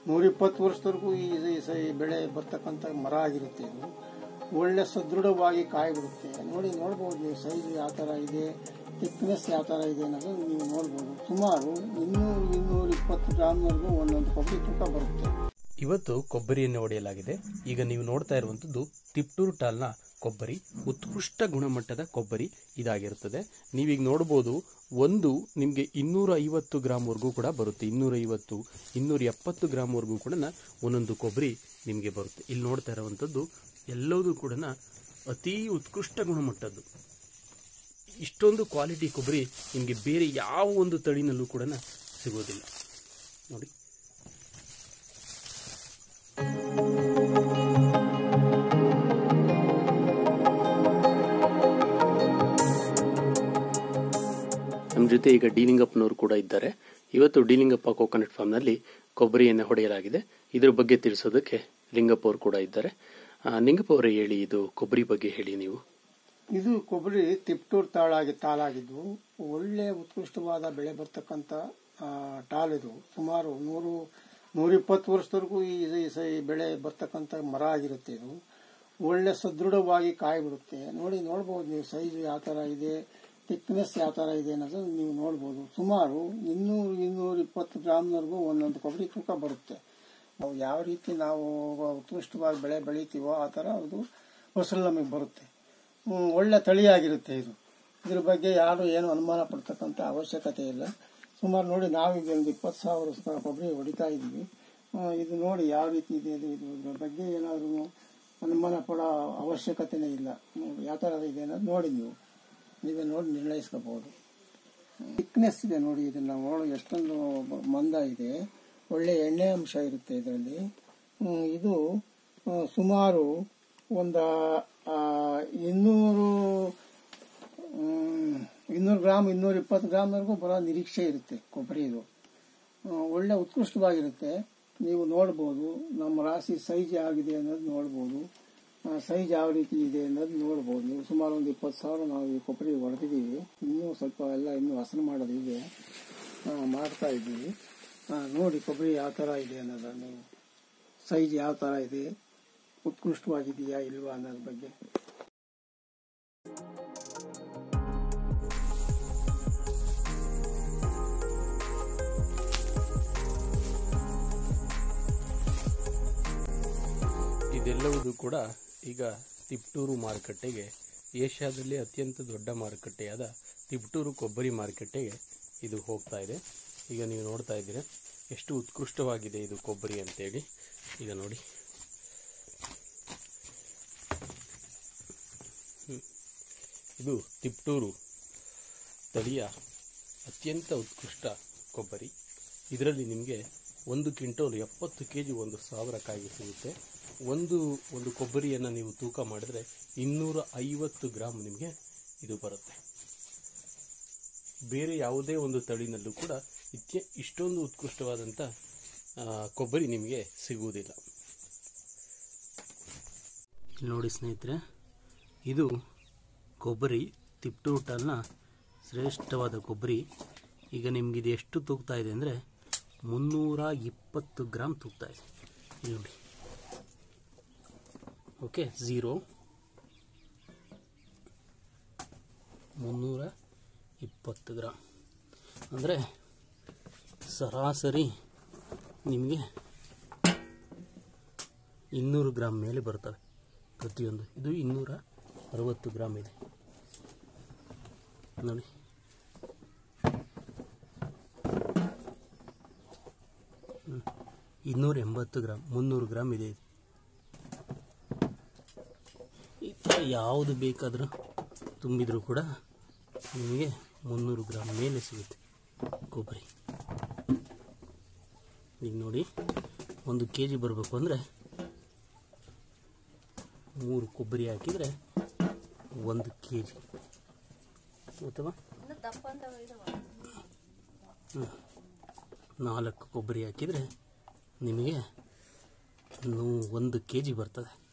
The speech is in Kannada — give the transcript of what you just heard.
ನೂರಿಪ್ಪತ್ತು ವರ್ಷದವರೆಗೂ ಈ ಈ ಸ- ಈ ಬೆಳೆ ಬರ್ತಕ್ಕಂಥ ಮರ ಆಗಿರುತ್ತೆ ಇದು ಒಳ್ಳೆ ಸದೃಢವಾಗಿ ಕಾಯಿ ಬಿಡುತ್ತೆ ನೋಡಿ ನೋಡ್ಬೋದು ನೀವು ಸೈಜ್ ಯಾವ ಥರ ಇದೆ ಥಿಕ್ನೆಸ್ ಯಾವ ಥರ ಇದೆ ಅನ್ನೋದು ನೀವು ನೋಡ್ಬೋದು ಸುಮಾರು ಇನ್ನೂರು ಇನ್ನೂರ ಇಪ್ಪತ್ತು ಗ್ರಾಮ್ವರೆಗೂ ಒಂದೊಂದು ಕೊಬ್ಬರಿ ತೂಕ ಬರುತ್ತೆ ಇವತ್ತು ಕೊಬ್ಬರಿಯನ್ನು ಹೊಡೆಯಲಾಗಿದೆ ಈಗ ನೀವು ನೋಡ್ತಾ ಇರುವಂಥದ್ದು ತಿಪ್ಟೂರು ಟಾಲ್ನ ಕೊಬ್ಬರಿ ಉತ್ಕೃಷ್ಟ ಗುಣಮಟ್ಟದ ಕೊಬ್ಬರಿ ಇದಾಗಿರುತ್ತದೆ ನೀವೀಗ ನೋಡ್ಬೋದು ಒಂದು ನಿಮಗೆ ಇನ್ನೂರ ಐವತ್ತು ಗ್ರಾಮ್ವರೆಗೂ ಕೂಡ ಬರುತ್ತೆ ಇನ್ನೂರ ಐವತ್ತು ಇನ್ನೂರ ಎಪ್ಪತ್ತು ಗ್ರಾಮ್ವರೆಗೂ ಕೂಡ ಒಂದೊಂದು ಕೊಬ್ಬರಿ ನಿಮಗೆ ಬರುತ್ತೆ ಇಲ್ಲಿ ನೋಡ್ತಾ ಇರುವಂಥದ್ದು ಎಲ್ಲವೂ ಕೂಡ ಅತಿ ಉತ್ಕೃಷ್ಟ ಗುಣಮಟ್ಟದ್ದು ಇಷ್ಟೊಂದು ಕ್ವಾಲಿಟಿ ಕೊಬ್ಬರಿ ನಿಮಗೆ ಬೇರೆ ಯಾವ ಒಂದು ತಳಿನಲ್ಲೂ ಕೂಡ ಸಿಗೋದಿಲ್ಲ ನೋಡಿ ನಮ್ಮ ಜೊತೆ ಈಗ ಡಿಲಿಂಗಪ್ಪನವರು ಕೂಡ ಇದ್ದಾರೆ ಇವತ್ತು ಡಿಲಿಂಗಪ್ಪ ಕೋಕೋನಟ್ ಫಾರ್ಮ್ನಲ್ಲಿ ಕೊಬ್ಬರಿಯನ್ನು ಹೊಡೆಯಲಾಗಿದೆ ಇದ್ರ ಬಗ್ಗೆ ತಿಳಿಸೋದಕ್ಕೆ ಲಿಂಗಪ್ಪ ಅವರು ಕೂಡ ಇದ್ದಾರೆ ಆ, ಲಿಂಗಪ್ಪ ಅವರೇ ಹೇಳಿ ಇದು ಕೊಬ್ಬರಿ ಬಗ್ಗೆ ಹೇಳಿ ನೀವು ಇದು ಕೊಬ್ಬರಿ ತಿಪ್ಟೂರ್ ತಾಳಾಗಿ ತಾಳಾಗಿದ್ದು ಒಳ್ಳೆ ಉತ್ಕೃಷ್ಟವಾದ ಬೆಳೆ ಬರ್ತಕ್ಕಂಥ ಆ, ಟಾಲ್ ಇದು ಸುಮಾರು ನೂರು ನೂರಿಪ್ಪತ್ತು ವರ್ಷದವರೆಗೂ ಈ ಈ ಸ- ಈ ಬೆಳೆ ಬರ್ತಕ್ಕಂಥ ಮರ ಆಗಿರುತ್ತೆ ಇದು ಒಳ್ಳೆ ಸದೃಢವಾಗಿ ಕಾಯಿ ಬಿಡುತ್ತೆ ನೋಡಿ ನೋಡ್ಬೋದು ನೀವು ಸೈಜ್ ಯಾವ ಥರ ಇದೆ ಥಿಕ್ನೆಸ್ ಯಾವ ಥರ ಇದೆ ಅನ್ನೋದು ನೀವು ನೋಡ್ಬೋದು ಸುಮಾರು ಇನ್ನೂರು ಇನ್ನೂರ ಇಪ್ಪತ್ತು ಗ್ರಾಮ್ವರೆಗೂ ಒಂದೊಂದು ಕೊಬ್ಬರಿ ತೂಕ ಬರುತ್ತೆ ನಾವು ಯಾವ ರೀತಿ ನಾವು ಉತ್ಕೃಷ್ಟವಾಗಿ ಬೆಳೆ ಬೆಳಿತೀವೋ ಆ ಥರ ಅದು ಫಸಲು ನಮಗೆ ಬರುತ್ತೆ ಹ್ಮ್, ಒಳ್ಳೆ ತಳಿಯಾಗಿರುತ್ತೆ ಇದು ಇದ್ರ ಬಗ್ಗೆ ಯಾರು ಏನು ಅನುಮಾನ ಪಡ್ತಕ್ಕಂಥ ಅವಶ್ಯಕತೆ ಇಲ್ಲ ಸುಮಾರು ನೋಡಿ ನಾವೀಗ ಒಂದು ಇಪ್ಪತ್ತು ಸಾವಿರ ಸ- ಕೊಬ್ಬರಿ ಹೊಡಿತಾ ಇದ್ದೀವಿ ಆ, ಇದು ನೋಡಿ ಯಾವ ರೀತಿ ಇದೆ ಇದು ಇದು ಇದ್ರ ಬಗ್ಗೆ ಏನಾದರೂ ಅನುಮಾನ ಪಡೋ ಅವಶ್ಯಕತೆನೇ ಇಲ್ಲ ನೋಡಿ ಯಾವ ಥರ ಇದೆ ಅನ್ನೋದು ನೋಡಿ ನೀವು ನೀವೇ ನೋಡಿ ನಿರ್ಣಯಿಸ್ಕೋಬಹುದು ಥಿಕ್ನೆಸ್ ಇದೆ ನೋಡಿ ಇದನ್ನ ನೋಡಿ ಎಷ್ಟೊಂದು ಮಂದ ಇದೆ ಒಳ್ಳೆ ಎಣ್ಣೆ ಅಂಶ ಇರುತ್ತೆ ಇದರಲ್ಲಿ ಹ್ಮ್, ಇದು ಆ, ಸುಮಾರು ಒಂದು ಆ, ಇನ್ನೂರು ಹ್ಮ್, ಇನ್ನೂರು ಗ್ರಾಮ್ ಇನ್ನೂರ ಇಪ್ಪತ್ತು ಗ್ರಾಮ್ವರೆಗೂ ಬರೋ ನಿರೀಕ್ಷೆ ಇರುತ್ತೆ ಕೊಬ್ಬರಿ ಇದು ಆ, ಒಳ್ಳೆ ಉತ್ಕೃಷ್ಟವಾಗಿರುತ್ತೆ ನೀವು ನೋಡ್ಬೋದು ನಮ್ಮ ರಾಶಿ ಸೈಜ್ ಆಗಿದೆ ಅನ್ನೋದು ನೋಡ್ಬೋದು ಸೈಜ್ ಯಾವ ರೀತಿ ಇದೆ ಅನ್ನೋದು ನೋಡ್ಬೋದು ನೀವು ಸುಮಾರು ಒಂದು ಇಪ್ಪತ್ತು ಸಾವಿರ ನಾವು ಈ ಕೊಬ್ಬರಿ ಹೊಡೆದಿದ್ದೀವಿ ಇನ್ನೂ ಸ್ವಲ್ಪ ಎಲ್ಲ ಇನ್ನೂ ಹಸನು ಮಾಡೋದು ಇದೆ ಆ, ಮಾಡ್ತಾ ಇದ್ದೀವಿ ಆ, ನೋಡಿ ಕೊಬ್ಬರಿ ಯಾವ ಥರ ಇದೆ ಅನ್ನೋದನ್ನು ಸೈಜ್ ಯಾವ ಥರ ಇದೆ ಉತ್ಕೃಷ್ಟವಾಗಿದೆಯಾ ಇಲ್ವಾ ಅನ್ನೋದ್ರ ಬಗ್ಗೆ ಇದೆಲ್ಲವೂ ಕೂಡ ಈಗ ತಿಪ್ಟೂರು ಮಾರುಕಟ್ಟೆಗೆ ಏಷ್ಯಾದಲ್ಲಿ ಅತ್ಯಂತ ದೊಡ್ಡ ಮಾರುಕಟ್ಟೆಯಾದ ತಿಪ್ಟೂರು ಕೊಬ್ಬರಿ ಮಾರುಕಟ್ಟೆಗೆ ಇದು ಹೋಗ್ತಾ ಇದೆ ಈಗ ನೀವು ನೋಡ್ತಾ ಇದ್ದೀರಾ ಎಷ್ಟು ಉತ್ಕೃಷ್ಟವಾಗಿದೆ ಇದು ಕೊಬ್ಬರಿ ಅಂತೇಳಿ ಈಗ ನೋಡಿ ಹ್ಮ್. ಇದು ತಿಪ್ಟೂರು ತಳಿಯ ಅತ್ಯಂತ ಉತ್ಕೃಷ್ಟ ಕೊಬ್ಬರಿ ಇದರಲ್ಲಿ ನಿಮಗೆ ಒಂದು ಕ್ವಿಂಟೋಲ್ ಎಪ್ಪತ್ತು ಕೆ ಜಿ ಒಂದು ಸಾವಿರ ಕಾಯಿಗೆ ಸಿಗುತ್ತೆ ಒಂದು ಒಂದು ಕೊಬ್ಬರಿಯನ್ನು ನೀವು ತೂಕ ಮಾಡಿದ್ರೆ ಇನ್ನೂರ ಐವತ್ತು ಗ್ರಾಮ್ ನಿಮಗೆ ಇದು ಬರುತ್ತೆ ಬೇರೆ ಯಾವುದೇ ಒಂದು ತಳಿನಲ್ಲೂ ಕೂಡ ಇತ್ಯ ಇಷ್ಟೊಂದು ಉತ್ಕೃಷ್ಟವಾದಂಥ ಆ, ಕೊಬ್ಬರಿ ನಿಮಗೆ ಸಿಗುವುದಿಲ್ಲ ಇಲ್ಲಿ ನೋಡಿ ಸ್ನೇಹಿತರೆ ಇದು ಕೊಬ್ಬರಿ ತಿಪ್ಟೂರು ಟಾಲ್ನ ಶ್ರೇಷ್ಠವಾದ ಕೊಬ್ಬರಿ ಈಗ ನಿಮ್ಗೆ ಇದು ಎಷ್ಟು ತೂಗ್ತಾ ಇದೆ ಅಂದರೆ ಮುನ್ನೂರ ಇಪ್ಪತ್ತು ಗ್ರಾಮ್ ತೂಗ್ತಾ ಇದೆ ಇಲ್ಲಿ ನೋಡಿ ಓಕೆ ಝೀರೋ ಮುನ್ನೂರ ಇಪ್ಪತ್ತು ಗ್ರಾಮ್ ಅಂದರೆ ಸರಾಸರಿ ನಿಮಗೆ ಇನ್ನೂರು ಗ್ರಾಮ್ ಮೇಲೆ ಬರ್ತವೆ ಪ್ರತಿಯೊಂದು ಇದು ಇನ್ನೂರ ಅರವತ್ತು ಗ್ರಾಮ್ ಇದೆ ನೋಡಿ ಹ್ಮ್. ಇನ್ನೂರ ಎಂಬತ್ತು ಗ್ರಾಮ್ ಮುನ್ನೂರು ಗ್ರಾಮ್ ಇದೆ ಇದು ಈ ಥರ ಯಾವುದು ಬೇಕಾದರೂ ತುಂಬಿದರೂ ಕೂಡ ನಿಮಗೆ ಮುನ್ನೂರು ಗ್ರಾಮ್ ಮೇಲೆ ಸಿಗುತ್ತೆ ಕೊಬ್ಬರಿ ಈಗ ನೋಡಿ ಒಂದು ಕೆ ಜಿ ಬರಬೇಕು ಅಂದರೆ ಮೂರು ಕೊಬ್ಬರಿ ಹಾಕಿದರೆ ಒಂದು ಕೆ ಜಿ ಅಥವಾ ಹ್ಮ್. ನಾಲ್ಕು ಕೊಬ್ಬರಿ ಹಾಕಿದರೆ ನಿಮಗೆ ನೂ ಒಂದು ಕೆ ಜಿ ಬರ್ತದೆ